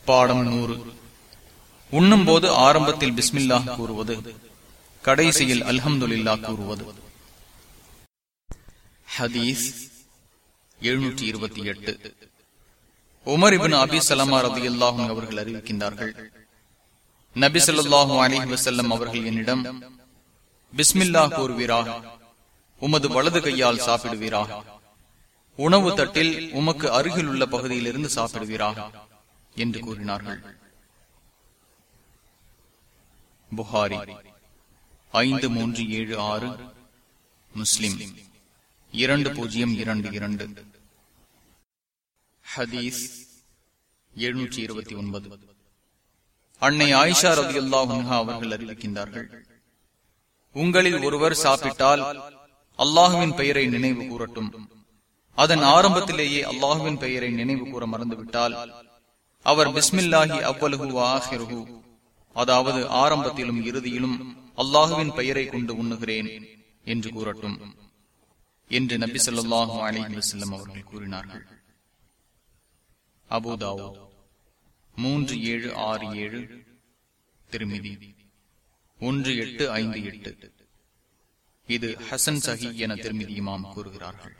பாடம் நூறு உண்ணும் போது ஆரம்பத்தில் பிஸ்மில்லா கூறுவது கடைசியில் அல்ஹம்துலில்லா கூறுவது ஹதீஸ் எழுநூற்றி இருபத்தி எட்டு உமர் இபின் அபி சலமா ரதி அல்லாஹும் அவர்கள் அறிவிக்கின்றார்கள் நபி சொல்லாஹு அலிஹி வசல்லம் அவர்கள் என்னிடம் பிஸ்மில்லா கூறுவீராக உமது வலது கையால் சாப்பிடுவீராக உணவு தட்டில் உமக்கு அருகில் உள்ள பகுதியில் இருந்து சாப்பிடுவீராக என்று கூறினார்கள் புகாரி ஐந்து மூன்று ஏழு ஆறு முஸ்லிம் இரண்டு பூஜ்ஜியம் இரண்டு இரண்டு ஹதீஸ் எழுநூற்றி இருபத்தி ஒன்பது அன்னை ஆயிஷா ரதி அல்லாஹா அவர்கள் அறிவிக்கின்றார்கள் உங்களில் ஒருவர் சாப்பிட்டால் அல்லாஹுவின் பெயரை நினைவு கூறட்டும் அதன் ஆரம்பத்திலேயே அல்லாஹுவின் பெயரை நினைவு கூற மறந்துவிட்டால் அவர் பிஸ்மில்லாஹி அவ்வலுகு ஆஹிருகு அதாவது ஆரம்பத்திலும் இறுதியிலும் அல்லாஹுவின் பெயரை கொண்டு உண்ணுகிறேன் என்று கூறட்டும் என்று நபி சொல்லாஹு அலிஹி வசல்லம் அவர்கள் கூறினார்கள் அபுதாவோ மூன்று ஏழு ஆறு ஏழு திருமிதி ஒன்று எட்டு ஐந்து எட்டு இது ஹசன் சஹி என திருமிதி இமாம் கூறுகிறார்கள்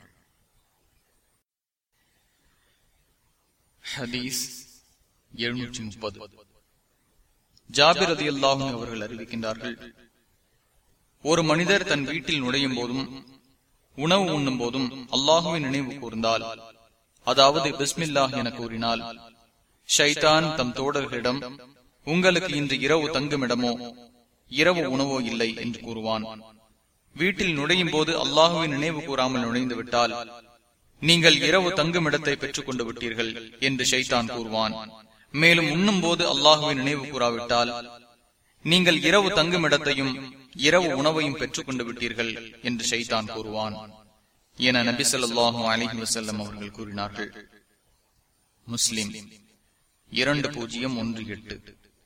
ஹதீஸ் எழுநூற்றி முப்பது ஜாபிர் அதி அல்லாஹும் அவர்கள் அறிவிக்கின்றார்கள் ஒரு மனிதர் தன் வீட்டில் நுழையும் போதும் உணவு உண்ணும் போதும் அல்லாஹுவின் நினைவு கூர்ந்தால் அதாவது பிஸ்மில்லாஹ் என கூறினால் ஷைதான் தம் தோழர்களிடம் உங்களுக்கு இன்று இரவு தங்குமிடமோ இரவு உணவோ இல்லை என்று கூறுவான் வீட்டில் நுழையும் போது அல்லாஹுவின் நினைவு கூறாமல் நுழைந்து விட்டால் நீங்கள் இரவு தங்குமிடத்தை பெற்றுக் கொண்டு விட்டீர்கள் என்று ஷைத்தான் கூறுவான் மேலும் உண்ணும் போது அல்லாஹுவின் நினைவு கூறாவிட்டால் நீங்கள் இரவு தங்குமிடத்தையும் இரவு உணவையும் பெற்றுக் கொண்டு விட்டீர்கள் என்று ஷைத்தான் கூறுவான் என நபி சொல்லாஹு அலிஹி வசல்லம் அவர்கள் கூறினார்கள் முஸ்லிம் இரண்டு பூஜ்ஜியம் ஒன்று எட்டு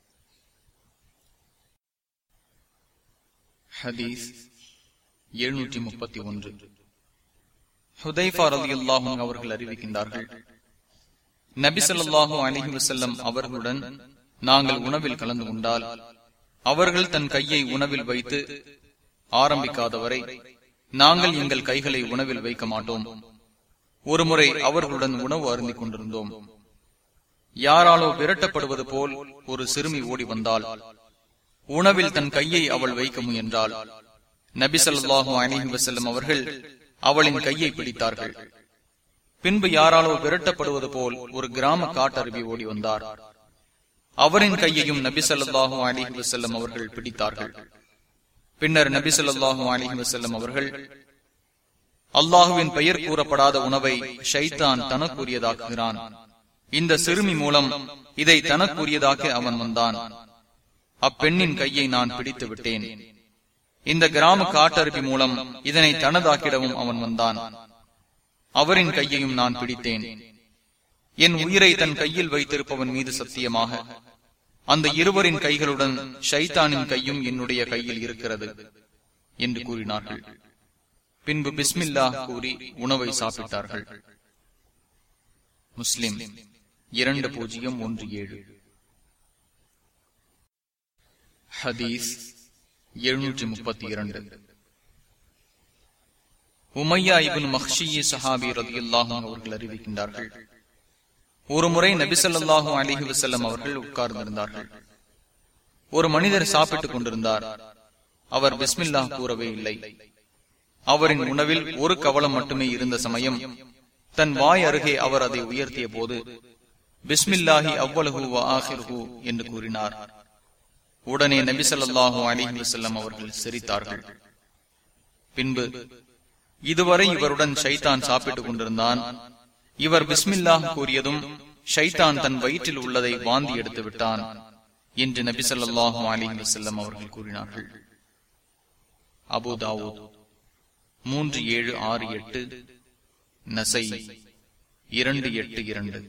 ஹதீஸ் எழுநூற்றி முப்பத்தி ஒன்று ஹுதைஃபா ரதி அல்லாஹும் அவர்கள் அறிவிக்கின்றார்கள் நபி சொல்லாஹு அலிஹி வசல்லம் அவர்களுடன் நாங்கள் உணவில் கலந்து கொண்டால் அவர்கள் தன் கையை உணவில் வைத்து ஆரம்பிக்காதவரை நாங்கள் எங்கள் கைகளை உணவில் வைக்க மாட்டோம் ஒருமுறை அவர்களுடன் உணவு அருந்திக் கொண்டிருந்தோம் யாராலோ விரட்டப்படுவது போல் ஒரு சிறுமி ஓடி வந்தால் உணவில் தன் கையை அவள் வைக்க முயன்றாள் நபி சொல்லாஹு அலிஹி வசல்லம் அவர்கள் அவளின் கையை பிடித்தார்கள் பின்பு யாராலோ விரட்டப்படுவது போல் ஒரு கிராம காட்டருவி ஓடி வந்தார் அவரின் கையையும் நபி சொல்லாஹு அலிஹி வசல்லம் அவர்கள் பிடித்தார்கள் பின்னர் நபி சொல்லாஹு அலிஹி வசல்லம் அவர்கள் அல்லாஹுவின் பெயர் கூறப்படாத உணவை ஷைத்தான் தனக்குரியதாக்குகிறான் இந்த சிறுமி மூலம் இதை தனக்குரியதாக்க அவன் வந்தான் அப்பெண்ணின் கையை நான் பிடித்து விட்டேன் இந்த கிராம காட்டருவி மூலம் இதனை தனதாக்கிடவும் அவன் வந்தான் அவரின் கையையும் நான் பிடித்தேன் என் உயிரை தன் கையில் வைத்திருப்பவன் மீது சத்தியமாக அந்த இருவரின் கைகளுடன் ஷைத்தானின் கையும் என்னுடைய கையில் இருக்கிறது என்று கூறினார்கள் பின்பு பிஸ்மில்லா கூறி உணவை சாப்பிட்டார்கள் முஸ்லிம் இரண்டு பூஜ்ஜியம் ஒன்று ஏழு ஹதீஸ் எழுநூற்றி முப்பத்தி இரண்டு உமையா இபின் மஹ்ஷியி சஹாபி ரதியுல்லாஹும் அவர்கள் அறிவிக்கின்றார்கள் ஒரு முறை நபிசல்லாஹூ அலிஹி வசல்லம் அவர்கள் உட்கார்ந்திருந்தார்கள் ஒரு மனிதர் சாப்பிட்டுக் கொண்டிருந்தார் அவர் பிஸ்மில்லா கூறவே இல்லை அவரின் உணவில் ஒரு கவலம் மட்டுமே இருந்த சமயம் தன் வாய் அருகே அவர் அதை உயர்த்திய போது பிஸ்மில்லாஹி அவ்வளகு ஆஹிர்ஹு என்று கூறினார் உடனே நபி சொல்லாஹு அலிஹி வசல்லம் அவர்கள் சிரித்தார்கள் பின்பு இதுவரை இவருடன் ஷைத்தான் சாப்பிட்டுக் கொண்டிருந்தான் இவர் பிஸ்மில்லா கூறியதும் ஷைத்தான் தன் வயிற்றில் உள்ளதை வாந்தி எடுத்து விட்டான் என்று நபி சொல்லாஹு அலிஹி வசல்லம் அவர்கள் கூறினார்கள் அபுதாவூ மூன்று ஏழு ஆறு எட்டு நசை இரண்டு எட்டு இரண்டு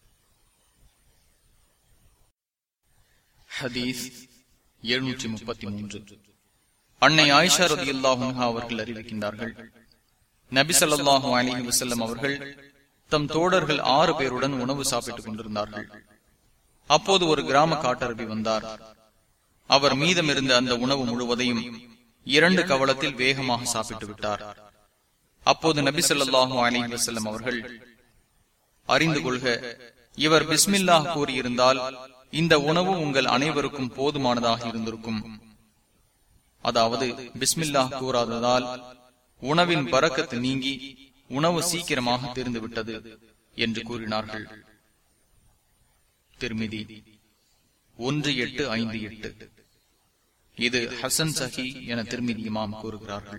ஹதீஸ் எழுநூற்றி முப்பத்தி மூன்று அன்னை ஆயிஷா ரதி அவர்கள் அறிவிக்கின்றார்கள் நபி ஸல்லல்லாஹு அலைஹி வஸல்லம் அவர்கள் தம் தோழர்கள் ஆறு பேருடன் உணவு சாப்பிட்டுக் கொண்டிருந்தார்கள் அப்போது ஒரு கிராம காட்டரபி வந்தார் அவர் மீதமிருந்த அந்த உணவு முழுவதையும் இரண்டு கவலத்தில் வேகமாக சாப்பிட்டு விட்டார் அப்போது நபி சொல்லாஹு அலி வசல்லம் அவர்கள் அறிந்து கொள்க இவர் பிஸ்மில்லா கூறியிருந்தால் இந்த உணவு உங்கள் அனைவருக்கும் போதுமானதாக இருந்திருக்கும் அதாவது பிஸ்மில்லா கூறாததால் உணவின் பறக்கத்து நீங்கி உணவு சீக்கிரமாக தெரிந்து விட்டது என்று கூறினார்கள் திருமிதி ஒன்று எட்டு ஐந்து எட்டு இது ஹசன் சஹி என திருமிதி இமாம் கூறுகிறார்கள்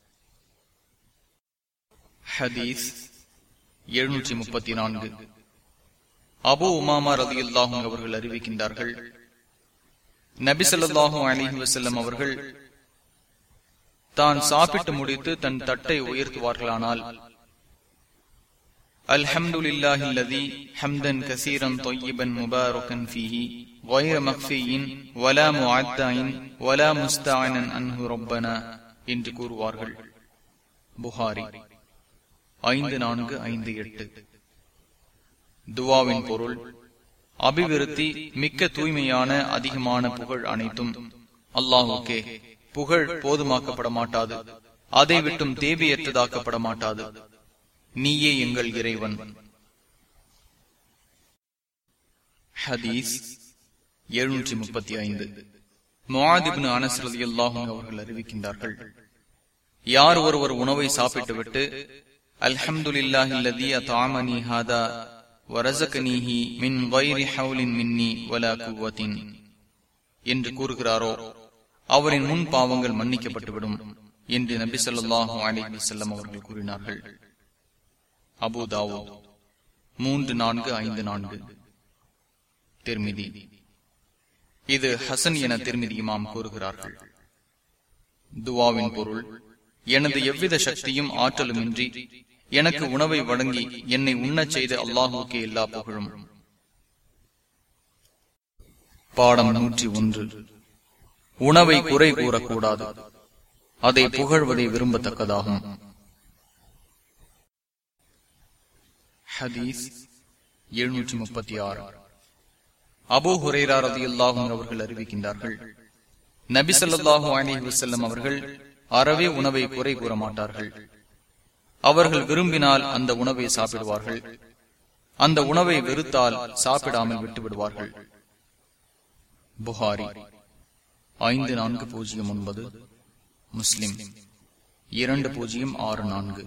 ஹதீஸ் எழுநூற்றி முப்பத்தி நான்கு அபு உமாமா ரதியுல்லாஹும் அவர்கள் அறிவிக்கின்றார்கள் நபிசல்லாஹும் அலிஹி வசல்லம் அவர்கள் தான் சாப்பிட்டு முடித்து தன் தட்டை உயர்த்துவார்களானால் الحمد لله الذي حمدا كثيرا طيبا مباركا فيه غير مخفي ولا معدع ولا مستعنا عنه ربنا என்று கூறுவார்கள் புகாரி ஐந்து நான்கு ஐந்து எட்டு துவாவின் பொருள் அபிவிருத்தி மிக்க தூய்மையான அதிகமான புகழ் அனைத்தும் அல்லாஹுக்கே புகழ் போதுமாக்கப்பட மாட்டாது அதை விட்டும் தேவையற்றதாக்கப்பட மாட்டாது நீயே எங்கள் இறைவன் ஹதீஸ் எழுநூற்றி முப்பத்தி ஐந்து முவாதிபின் அனசரதி அல்லாஹும் அவர்கள் அறிவிக்கின்றார்கள் யார் ஒருவர் உணவை சாப்பிட்டுவிட்டு அல்ஹம்துலில்லாஹில்லதி அதாமனி ஹாதா வரசகனீஹி மின் வைரி ஹவுலின் மின்னி வலா குவத்தின் என்று கூறுகிறாரோ அவரின் முன் பாவங்கள் மன்னிக்கப்பட்டுவிடும் என்று நபி சொல்லாஹு அலி செல்லம் அவர்கள் கூறினார்கள் அபுதாவோ மூன்று நான்கு ஐந்து நான்கு திருமிதி இது ஹசன் என திருமிதி இமாம் கூறுகிறார்கள் துவாவின் பொருள் எனது எவ்வித சக்தியும் ஆற்றலுமின்றி எனக்கு உணவை வழங்கி என்னை உண்ணச் செய்த அல்லாஹுக்கு எல்லா புகழும் பாடம் நூற்றி ஒன்று உணவை குறை கூறக்கூடாது அதை புகழ்வதை விரும்பத்தக்கதாகும் ஹதீஸ் எழுநூற்றி முப்பத்தி ஆறு அபு ஹுரேரா ரதி அல்லாஹும் அவர்கள் அறிவிக்கின்றார்கள் நபிசல்லாஹு அலி வசல்லம் அவர்கள் அறவே உணவை குறை கூற மாட்டார்கள் அவர்கள் விரும்பினால் அந்த உணவை சாப்பிடுவார்கள் அந்த உணவை வெறுத்தால் சாப்பிடாமல் விட்டு விடுவார்கள் புகாரி ஐந்து நான்கு பூஜ்ஜியம் ஒன்பது முஸ்லிம் இரண்டு பூஜ்ஜியம் ஆறு நான்கு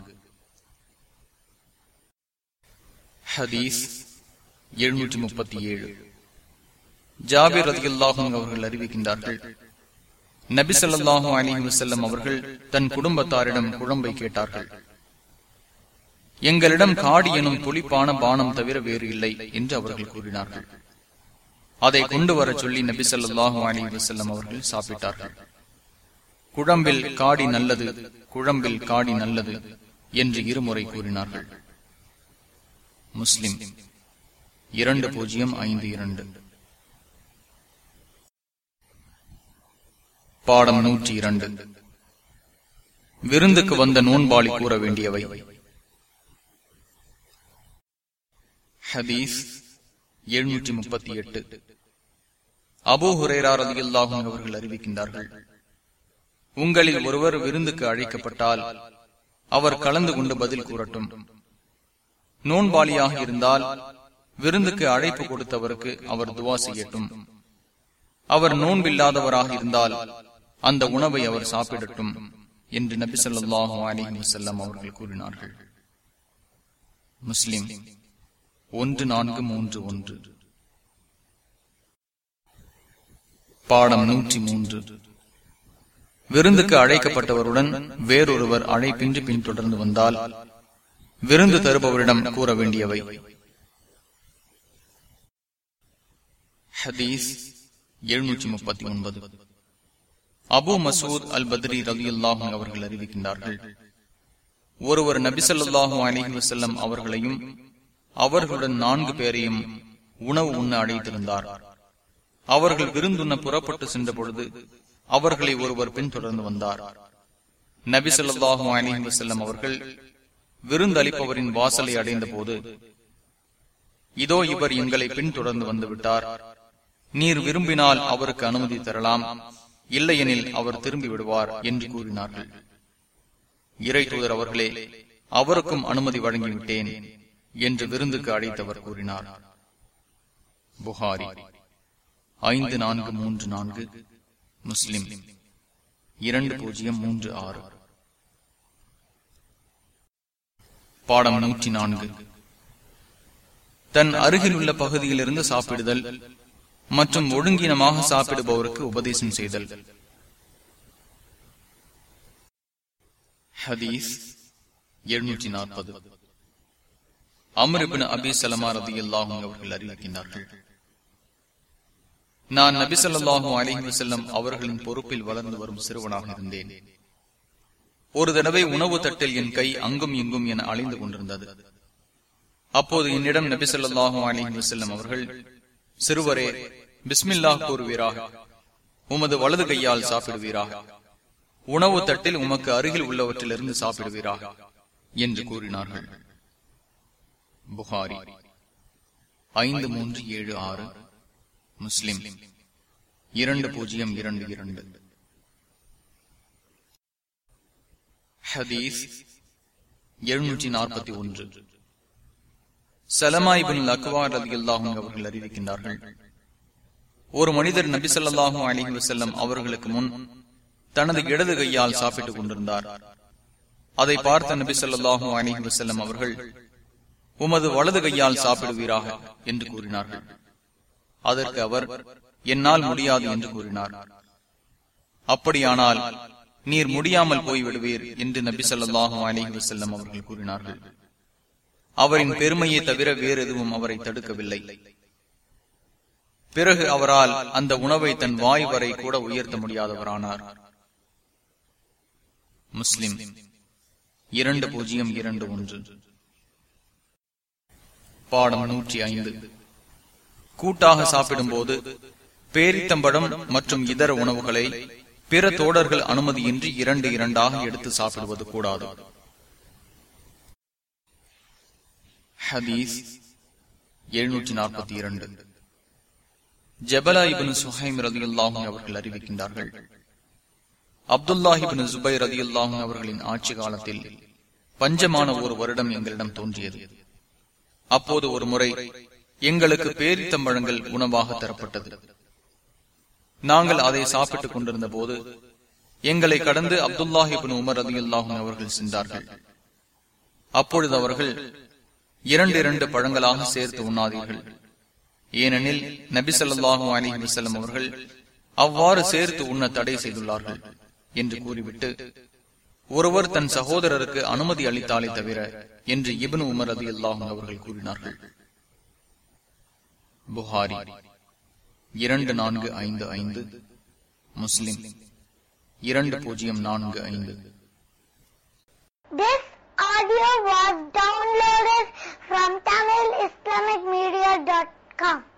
ஹதீஸ் எழுநூற்றி முப்பத்தி ஏழு ஜாபிர் ரதியுல்லாஹும் அவர்கள் அறிவிக்கின்றார்கள் நபி சொல்லாஹு அலிஹி வசல்லம் அவர்கள் தன் குடும்பத்தாரிடம் குழம்பை கேட்டார்கள் எங்களிடம் காடி எனும் புளிப்பான பானம் தவிர வேறு இல்லை என்று அவர்கள் கூறினார்கள் அதை கொண்டு வர சொல்லி நபி சொல்லாஹு அலிஹி வசல்லம் அவர்கள் சாப்பிட்டார்கள் குழம்பில் காடி நல்லது குழம்பில் காடி நல்லது என்று இருமுறை கூறினார்கள் முஸ்லிம் இரண்டு பூஜ்ஜியம் ஐந்து இரண்டு பாடம் நூற்றி இரண்டு விருந்துக்கு வந்த நோன்பாளி கூற வேண்டியவை ஹதீஸ் எழுநூற்றி முப்பத்தி எட்டு அபோ ஹுரேரார் அதிகல்லாகும் அவர்கள் அறிவிக்கின்றார்கள் உங்களில் ஒருவர் விருந்துக்கு அழைக்கப்பட்டால் அவர் கலந்து கொண்டு பதில் கூறட்டும் நோன்பாளியாக இருந்தால் விருந்துக்கு அழைப்பு கொடுத்தவருக்கு அவர் துவா செய்யட்டும் அவர் நோன்பில்லாதவராக இருந்தால் அந்த உணவை அவர் சாப்பிடட்டும் என்று நபி சொல்லாஹு அலிஹி வசல்லம் அவர்கள் கூறினார்கள் முஸ்லிம் ஒன்று நான்கு மூன்று ஒன்று பாடம் நூற்றி மூன்று விருந்துக்கு அழைக்கப்பட்டவருடன் வேறொருவர் அழைப்பின்றி பின்தொடர்ந்து வந்தால் விருந்து தருபவரிடம் கூற வேண்டியவை ஹதீஸ் எழுநூற்றி முப்பத்தி ஒன்பது அபு மசூத் அல் பத்ரி ரவி அல்லாஹும் அவர்கள் அறிவிக்கின்றார்கள் ஒருவர் நபிசல்லாஹூ அலிஹி வசல்லம் அவர்களையும் அவர்களுடன் நான்கு பேரையும் உணவு உண்ண அழைத்திருந்தார் அவர்கள் விருந்துண்ண புறப்பட்டு சென்ற பொழுது அவர்களை ஒருவர் பின்தொடர்ந்து வந்தார் நபி சொல்லாஹூ அலிஹி வசல்லம் அவர்கள் விருந்தளிப்பவரின் வாசலை அடைந்த போது இதோ இவர் எங்களை பின்தொடர்ந்து வந்து விட்டார் நீர் விரும்பினால் அவருக்கு அனுமதி தரலாம் இல்லையெனில் அவர் திரும்பி விடுவார் என்று கூறினார்கள் இறை தூதர் அவர்களே அவருக்கும் அனுமதி வழங்கிவிட்டேன் என்று விருந்துக்கு அழைத்தவர் கூறினார் புகாரி ஐந்து நான்கு மூன்று நான்கு முஸ்லிம் இரண்டு பூஜ்ஜியம் மூன்று ஆறு பாடம் நூற்றி நான்கு தன் அருகில் உள்ள பகுதியிலிருந்து சாப்பிடுதல் மற்றும் ஒழுங்கினமாக சாப்பிடுபவருக்கு உபதேசம் செய்தல் ஹதீஸ் எழுநூற்றி நாற்பது அமருபின் அபி சலமா ரதி அல்லாஹும் அவர்கள் அறிவிக்கின்றார்கள் நான் நபி சொல்லாஹும் அலிஹி வசல்லம் அவர்களின் பொறுப்பில் வளர்ந்து வரும் சிறுவனாக இருந்தேன் ஒரு தடவை உணவு தட்டில் என் கை அங்கும் இங்கும் என அழிந்து கொண்டிருந்தது அப்போது என்னிடம் நபி சொல்லாஹும் அலிஹி வசல்லம் அவர்கள் சிறுவரே பிஸ்மில்லா கூறுவீராக உமது வலது கையால் சாப்பிடுவீராக உணவு தட்டில் உமக்கு அருகில் உள்ளவற்றிலிருந்து சாப்பிடுவீராக என்று கூறினார்கள் புகாரி ஐந்து மூன்று ஏழு ஆறு முஸ்லிம் இரண்டு பூஜ்ஜியம் இரண்டு இரண்டு ஹதீஸ் எழுநூற்றி நாற்பத்தி ஒன்று சலமாய்பின் அக்வார் ரதி அல்லாஹும் அவர்கள் அறிவிக்கின்றார்கள் ஒரு மனிதர் நபி சொல்லாஹும் அலிஹி வசல்லம் அவர்களுக்கு முன் தனது இடது கையால் சாப்பிட்டுக் கொண்டிருந்தார் அதை பார்த்த நபி சொல்லாஹும் அலிஹி வசல்லம் அவர்கள் உமது வலது கையால் சாப்பிடுவீராக என்று கூறினார்கள் அதற்கு அவர் என்னால் முடியாது என்று கூறினார் அப்படியானால் நீர் முடியாமல் போய்விடுவீர் என்று நபி சொல்லாஹும் அலிஹி வசல்லம் அவர்கள் கூறினார்கள் அவரின் பெருமையை தவிர வேறு எதுவும் அவரை தடுக்கவில்லை பிறகு அவரால் அந்த உணவை தன் வாய் வரை கூட உயர்த்த முடியாதவரானார் முஸ்லிம் இரண்டு பூஜ்ஜியம் இரண்டு ஒன்று பாடம் நூற்றி ஐந்து கூட்டாக சாப்பிடும் போது பேரித்தம்பழம் மற்றும் இதர உணவுகளை பிற தோடர்கள் அனுமதியின்றி இரண்டு இரண்டாக எடுத்து சாப்பிடுவது கூடாது ஹதீஸ் எழுநூற்றி நாற்பத்தி இரண்டு ஜபலா இபின் சுஹைம் ரதி அல்லாஹும் அவர்கள் அறிவிக்கின்றார்கள் அப்துல்லாஹிபின் ஜுபை ரதி அல்லாஹும் அவர்களின் ஆட்சி காலத்தில் பஞ்சமான ஒரு வருடம் எங்களிடம் தோன்றியது அப்போது ஒரு முறை எங்களுக்கு பேரித்தம்பழங்கள் உணவாக தரப்பட்டது நாங்கள் அதை சாப்பிட்டுக் கொண்டிருந்த போது எங்களை கடந்து அப்துல்லாஹிபின் உமர் ரதி அல்லாஹும் அவர்கள் சென்றார்கள் அப்பொழுது அவர்கள் இரண்டு இரண்டு பழங்களாக சேர்த்து உண்ணாதீர்கள் ஏனெனில் நபி சொல்லாஹும் அலி வசல்லம் அவர்கள் அவ்வாறு சேர்த்து உண்ண தடை செய்துள்ளார்கள் என்று கூறிவிட்டு ஒருவர் தன் சகோதரருக்கு அனுமதி அளித்தாலே தவிர என்று இபன் உமர் அதி அல்லாஹும் அவர்கள் கூறினார்கள் புகாரி இரண்டு நான்கு ஐந்து ஐந்து முஸ்லிம் இரண்டு பூஜ்ஜியம் நான்கு ஐந்து This audio was downloaded from TamilIslamicMedia.com.